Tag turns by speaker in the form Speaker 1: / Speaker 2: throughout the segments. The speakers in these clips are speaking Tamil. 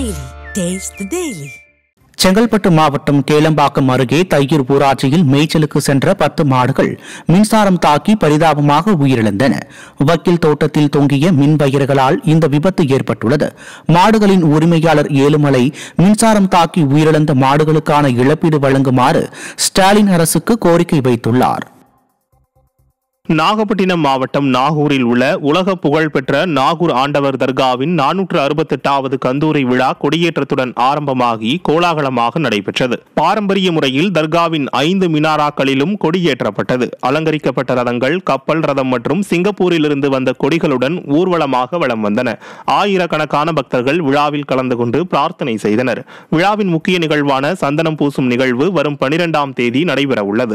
Speaker 1: Daily. Taste the Daily.
Speaker 2: Chengalpattu மாவட்டம் கேளம்பாக்கம் அருகே தையூர் ஊராட்சியில் மேய்ச்சலுக்கு சென்ற பத்து மாடுகள் மின்சாரம் தாக்கி பரிதாபமாக உயிரிழந்தன வக்கீல் தோட்டத்தில் தொங்கிய மின் வயர்களால் இந்த விபத்து ஏற்பட்டுள்ளது மாடுகளின் உரிமையாளர் ஏழுமலை மின்சாரம் தாக்கி உயிரிழந்த மாடுகளுக்கான இழப்பீடு வழங்குமாறு ஸ்டாலின் அரசுக்கு கோரிக்கை வைத்துள்ளார்
Speaker 3: நாகப்பட்டினம் மாவட்டம் நாகூரில் உள்ள உலக புகழ்பெற்ற நாகூர் ஆண்டவர் தர்காவின் நானூற்று அறுபத்தெட்டாவது கந்தூரி விழா கொடியேற்றத்துடன் ஆரம்பமாகி கோலாகலமாக நடைபெற்றது பாரம்பரிய முறையில் தர்காவின் ஐந்து மினாராக்களிலும் கொடியேற்றப்பட்டது அலங்கரிக்கப்பட்ட ரதங்கள் கப்பல் ரதம் மற்றும் சிங்கப்பூரில் இருந்து வந்த கொடிகளுடன் ஊர்வலமாக வலம் வந்தன ஆயிரக்கணக்கான பக்தர்கள் விழாவில் கலந்து கொண்டு பிரார்த்தனை செய்தனர் விழாவின் முக்கிய நிகழ்வான சந்தனம் பூசும் நிகழ்வு வரும் பனிரெண்டாம் தேதி நடைபெற உள்ளது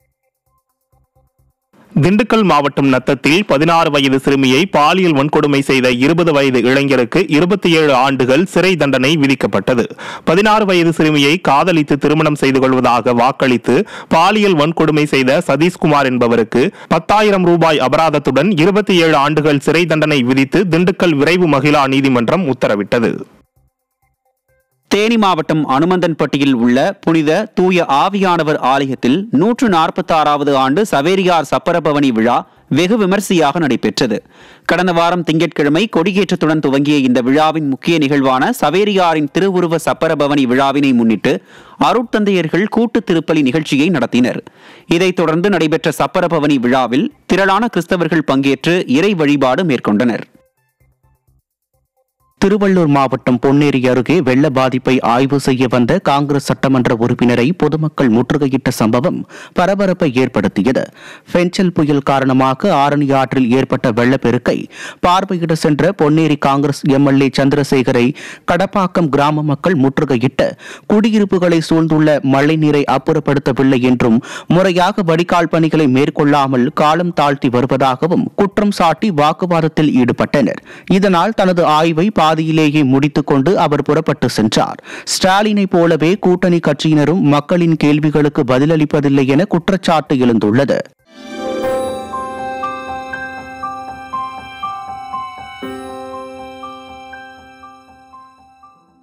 Speaker 3: திண்டுக்கல் மாவட்டம் நத்தத்தில் பதினாறு வயது சிறுமியை பாலியல் வன்கொடுமை செய்த இருபது வயது இளைஞருக்கு இருபத்தி ஏழு ஆண்டுகள் சிறை தண்டனை விதிக்கப்பட்டது பதினாறு வயது சிறுமியை காதலித்து திருமணம் செய்து கொள்வதாக வாக்களித்து பாலியல் வன்கொடுமை செய்த சதீஷ்குமார் என்பவருக்கு பத்தாயிரம் ரூபாய் அபராதத்துடன் இருபத்தி ஏழு ஆண்டுகள் சிறை தண்டனை விதித்து திண்டுக்கல் விரைவு மகிழா நீதிமன்றம் உத்தரவிட்டது
Speaker 4: தேனி மாவட்டம் அனுமந்தன்பட்டியில் உள்ள புனித தூய ஆவியானவர் ஆலயத்தில் நூற்று நாற்பத்தாறாவது ஆண்டு சவேரியார் சப்பரபவனி விழா வெகு விமர்சையாக நடைபெற்றது கடந்த வாரம் திங்கட்கிழமை கொடியேற்றத்துடன் துவங்கிய இந்த விழாவின் முக்கிய நிகழ்வான சவேரியாரின் திருவுருவ சப்பரபவனி விழாவினை முன்னிட்டு அருட்தந்தையர்கள் கூட்டு திருப்பலி நிகழ்ச்சியை நடத்தினர் இதைத் தொடர்ந்து நடைபெற்ற சப்பரபவனி விழாவில் திரளான கிறிஸ்தவர்கள் பங்கேற்று இறை வழிபாடு மேற்கொண்டனர்
Speaker 2: திருவள்ளூர் மாவட்டம் பொன்னேரி அருகே வெள்ள பாதிப்பை ஆய்வு செய்ய வந்த காங்கிரஸ் சட்டமன்ற உறுப்பினரை பொதுமக்கள் முற்றுகையிட்ட சம்பவம் பரபரப்பை ஏற்படுத்தியது பெஞ்சல் புயல் காரணமாக ஆரணி ஆற்றில் ஏற்பட்ட வெள்ளப்பெருக்கை பார்வையிட சென்ற பொன்னேரி காங்கிரஸ் எம்எல்ஏ சந்திரசேகரை கடப்பாக்கம் கிராம மக்கள் முற்றுகையிட்டு குடியிருப்புகளை சூழ்ந்துள்ள மழைநீரை அப்புறப்படுத்தவில்லை என்றும் முறையாக வடிகால் பணிகளை மேற்கொள்ளாமல் காலம் தாழ்த்தி வருவதாகவும் குற்றம் சாட்டி வாக்குவாதத்தில் ஈடுபட்டனர் இதனால் தனது ஆய்வை பாதியிலேயே முடித்துக் கொண்டு அவர் புறப்பட்டு சென்றார் ஸ்டாலினை போலவே கூட்டணி கட்சியினரும் மக்களின் கேள்விகளுக்கு பதிலளிப்பதில்லை என குற்றச்சாட்டு எழுந்துள்ளது